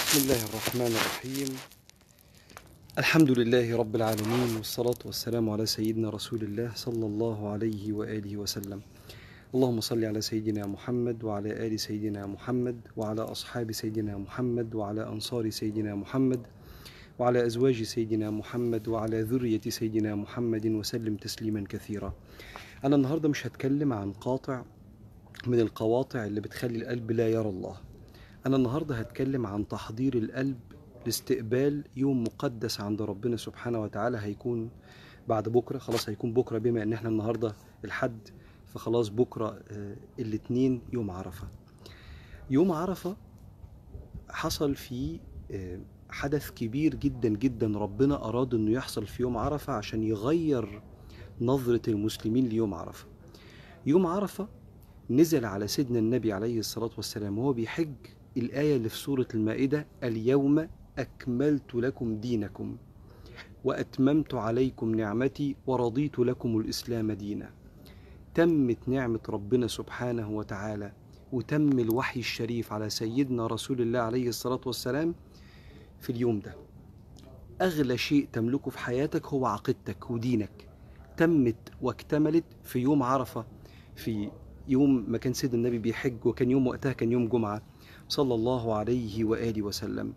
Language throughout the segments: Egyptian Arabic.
بسم الله الرحمن الرحيم الحمد لله رب العالمين والصلاة والسلام على سيدنا رسول الله صلى الله عليه وآله وسلم اللهم صل على سيدنا محمد وعلى آل سيدنا محمد وعلى أصحاب سيدنا محمد وعلى أنصار سيدنا محمد وعلى أزواج سيدنا محمد وعلى ذرية سيدنا محمد وسلم تسليما كثيرا أنا النهاردة مش هتكلم عن قاطع من القواطع اللي بتخلي القلب لا يرى الله أنا النهاردة هتكلم عن تحضير القلب لاستقبال يوم مقدس عند ربنا سبحانه وتعالى هيكون بعد بكرة خلاص هيكون بكرة بما إن إحنا النهاردة الحد فخلاص بكرة آه، الاتنين يوم عرفة يوم عرفة حصل فيه آه، حدث كبير جدا جدا ربنا أراد إنه يحصل في يوم عرفة عشان يغير نظرة المسلمين ليوم عرفة يوم عرفة نزل على سيدنا النبي عليه الصلاة والسلام وهو بيحج الآية اللي في سورة المائدة اليوم أكملت لكم دينكم وأتممت عليكم نعمتي ورضيت لكم الإسلام دينا تمت نعمة ربنا سبحانه وتعالى وتم الوحي الشريف على سيدنا رسول الله عليه الصلاة والسلام في اليوم ده أغلى شيء تملكه في حياتك هو عقيدتك ودينك تمت واكتملت في يوم عرفة في يوم ما كان سيد النبي بيحج وكان يوم وقتها كان يوم جمعة صلى الله عليه وآله وسلم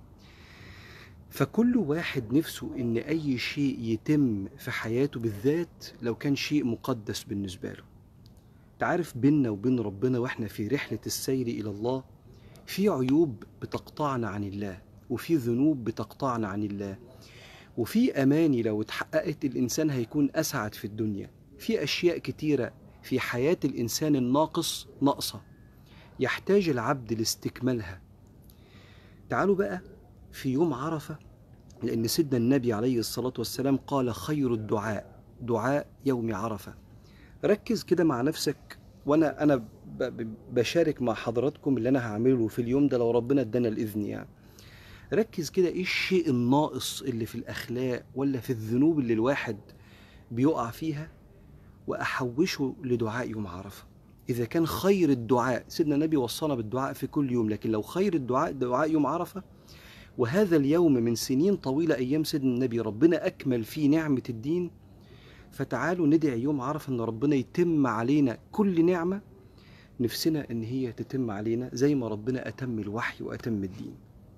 فكل واحد نفسه إن أي شيء يتم في حياته بالذات لو كان شيء مقدس بالنسبة له تعرف بيننا وبين ربنا وإحنا في رحلة السير إلى الله في عيوب بتقطعنا عن الله وفي ذنوب بتقطعنا عن الله وفي أماني لو اتحققت الإنسان هيكون أسعد في الدنيا في أشياء كتيرة في حياة الإنسان الناقص ناقصة يحتاج العبد لاستكمالها تعالوا بقى في يوم عرفة لأن سيدنا النبي عليه الصلاة والسلام قال خير الدعاء دعاء يوم عرفة ركز كده مع نفسك وأنا أنا ب- ب- بشارك مع حضراتكم اللي أنا هعمله في اليوم ده لو ربنا ادانا الإذن يعني ركز كده إيه الشيء الناقص اللي في الأخلاق ولا في الذنوب اللي الواحد بيقع فيها وأحوشه لدعاء يوم عرفة إذا كان خير الدعاء سيدنا النبي وصانا بالدعاء في كل يوم لكن لو خير الدعاء دعاء يوم عرفة وهذا اليوم من سنين طويلة أيام سيدنا النبي ربنا أكمل فيه نعمة الدين فتعالوا ندعي يوم عرفة أن ربنا يتم علينا كل نعمة نفسنا أن هي تتم علينا زي ما ربنا أتم الوحي وأتم الدين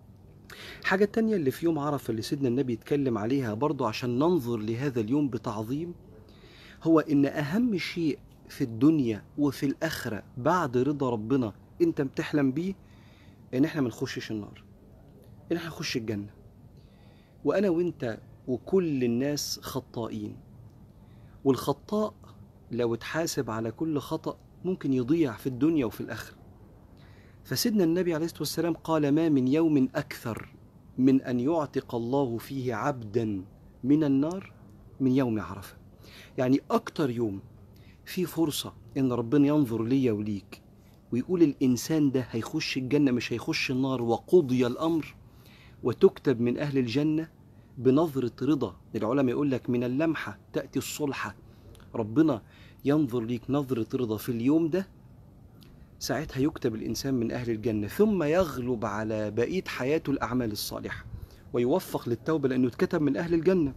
حاجة تانية اللي في يوم عرفة اللي سيدنا النبي يتكلم عليها برضو عشان ننظر لهذا اليوم بتعظيم هو إن أهم شيء في الدنيا وفي الآخرة بعد رضا ربنا أنت بتحلم بيه إن إحنا ما نخشش النار إن إحنا نخش الجنة وأنا وأنت وكل الناس خطائين والخطاء لو اتحاسب على كل خطأ ممكن يضيع في الدنيا وفي الآخرة فسيدنا النبي عليه الصلاة والسلام قال ما من يوم أكثر من أن يعتق الله فيه عبدا من النار من يوم عرفة يعني أكتر يوم في فرصة إن ربنا ينظر ليا وليك ويقول الإنسان ده هيخش الجنة مش هيخش النار وقضي الأمر وتكتب من أهل الجنة بنظرة رضا العلماء يقول لك من اللمحة تأتي الصلحة ربنا ينظر ليك نظرة رضا في اليوم ده ساعتها يكتب الإنسان من أهل الجنة ثم يغلب على بقية حياته الأعمال الصالحة ويوفق للتوبة لأنه اتكتب من أهل الجنة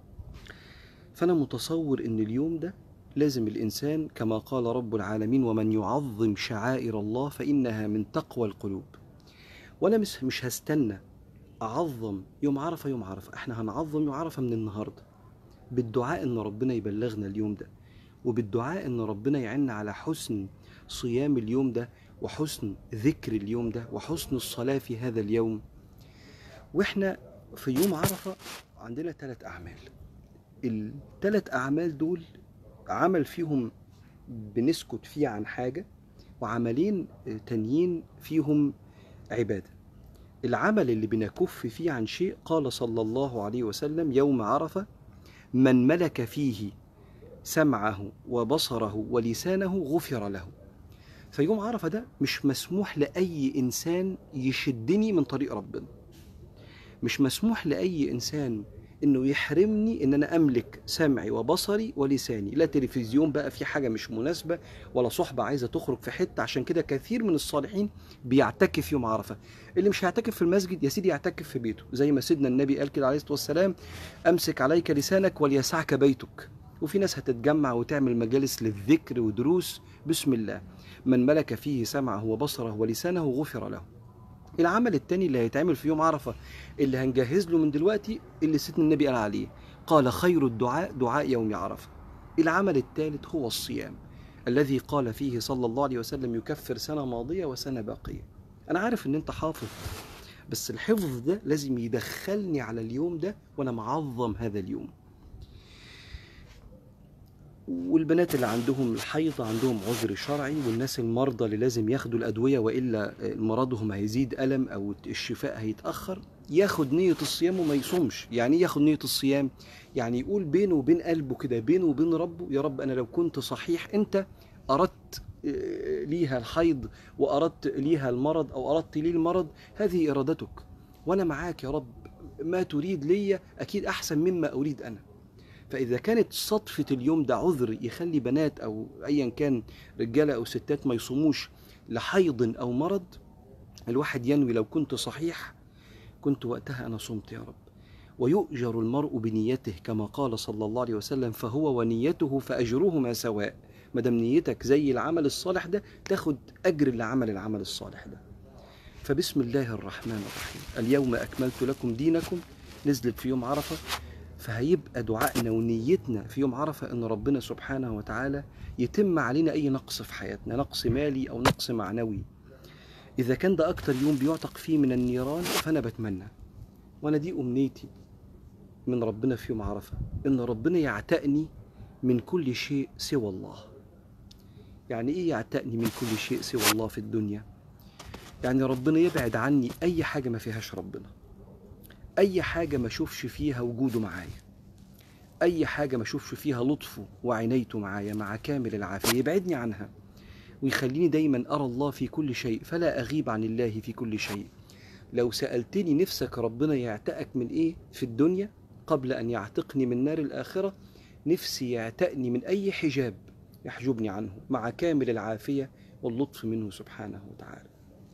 فأنا متصور إن اليوم ده لازم الإنسان كما قال رب العالمين ومن يعظم شعائر الله فإنها من تقوى القلوب وأنا مش مش هستنى أعظم يوم عرفة يوم عرفة إحنا هنعظم يوم عرفة من النهاردة بالدعاء إن ربنا يبلغنا اليوم ده وبالدعاء إن ربنا يعيننا على حسن صيام اليوم ده وحسن ذكر اليوم ده وحسن الصلاة في هذا اليوم وإحنا في يوم عرفة عندنا ثلاث أعمال الثلاث أعمال دول عمل فيهم بنسكت فيه عن حاجة وعملين تانيين فيهم عبادة العمل اللي بنكف فيه عن شيء قال صلى الله عليه وسلم يوم عرفة من ملك فيه سمعه وبصره ولسانه غفر له فيوم عرفة ده مش مسموح لأي إنسان يشدني من طريق ربنا مش مسموح لأي إنسان انه يحرمني ان انا املك سمعي وبصري ولساني لا تلفزيون بقى في حاجه مش مناسبه ولا صحبه عايزه تخرج في حته عشان كده كثير من الصالحين بيعتكف يوم عرفه اللي مش هيعتكف في المسجد يا سيدي يعتكف في بيته زي ما سيدنا النبي قال كده عليه الصلاه والسلام امسك عليك لسانك وليسعك بيتك وفي ناس هتتجمع وتعمل مجالس للذكر ودروس بسم الله من ملك فيه سمعه وبصره ولسانه غفر له العمل التاني اللي هيتعمل في يوم عرفة اللي هنجهز له من دلوقتي اللي سيدنا النبي قال عليه قال خير الدعاء دعاء يوم عرفة العمل الثالث هو الصيام الذي قال فيه صلى الله عليه وسلم يكفر سنة ماضية وسنة باقية أنا عارف إن أنت حافظ بس الحفظ ده لازم يدخلني على اليوم ده وأنا معظم هذا اليوم والبنات اللي عندهم الحيض عندهم عذر شرعي والناس المرضى اللي لازم ياخدوا الأدوية وإلا مرضهم هيزيد ألم أو الشفاء هيتأخر ياخد نية الصيام وما يصومش يعني إيه ياخد نية الصيام يعني يقول بينه وبين قلبه كده بينه وبين ربه يا رب أنا لو كنت صحيح أنت أردت آه، ليها الحيض وأردت ليها المرض أو أردت لي المرض هذه إرادتك وأنا معاك يا رب ما تريد لي أكيد أحسن مما أريد أنا فإذا كانت صدفة اليوم ده عذر يخلي بنات أو أيا كان رجالة أو ستات ما يصوموش لحيض أو مرض الواحد ينوي لو كنت صحيح كنت وقتها أنا صمت يا رب ويؤجر المرء بنيته كما قال صلى الله عليه وسلم فهو ونيته فأجرهما سواء ما دام نيتك زي العمل الصالح ده تاخد أجر اللي عمل العمل الصالح ده فبسم الله الرحمن الرحيم اليوم أكملت لكم دينكم نزلت في يوم عرفة فهيبقى دعائنا ونيتنا في يوم عرفة إن ربنا سبحانه وتعالى يتم علينا أي نقص في حياتنا نقص مالي أو نقص معنوي إذا كان ده أكتر يوم بيعتق فيه من النيران فأنا بتمنى وأنا دي أمنيتي من ربنا في يوم عرفة إن ربنا يعتقني من كل شيء سوى الله يعني إيه يعتقني من كل شيء سوى الله في الدنيا يعني ربنا يبعد عني أي حاجة ما فيهاش ربنا أي حاجة ما أشوفش فيها وجوده معايا أي حاجة ما أشوفش فيها لطفه وعنايته معايا مع كامل العافية يبعدني عنها ويخليني دايما أرى الله في كل شيء فلا أغيب عن الله في كل شيء لو سألتني نفسك ربنا يعتقك من إيه في الدنيا قبل أن يعتقني من نار الآخرة نفسي يعتقني من أي حجاب يحجبني عنه مع كامل العافية واللطف منه سبحانه وتعالى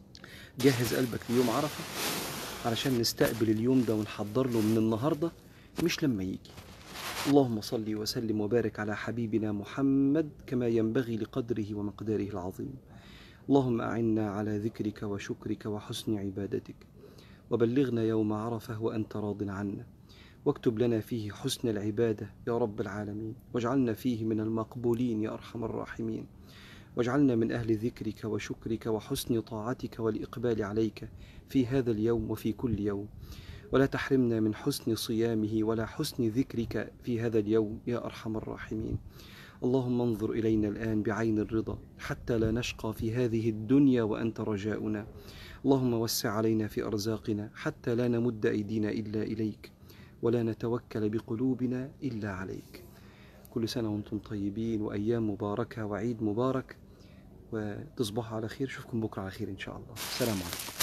جهز قلبك ليوم عرفة علشان نستقبل اليوم ده ونحضر له من النهاردة مش لما يجي اللهم صل وسلم وبارك على حبيبنا محمد كما ينبغي لقدره ومقداره العظيم اللهم أعنا على ذكرك وشكرك وحسن عبادتك وبلغنا يوم عرفة وأنت راض عنا واكتب لنا فيه حسن العبادة يا رب العالمين واجعلنا فيه من المقبولين يا أرحم الراحمين واجعلنا من أهل ذكرك وشكرك وحسن طاعتك والإقبال عليك في هذا اليوم وفي كل يوم ولا تحرمنا من حسن صيامه ولا حسن ذكرك في هذا اليوم يا أرحم الراحمين اللهم انظر إلينا الآن بعين الرضا حتى لا نشقى في هذه الدنيا وأنت رجاؤنا اللهم وسع علينا في أرزاقنا حتى لا نمد أيدينا إلا إليك ولا نتوكل بقلوبنا إلا عليك كل سنة وأنتم طيبين وأيام مباركة وعيد مبارك وتصبحوا على خير أشوفكم بكرة على خير إن شاء الله السلام عليكم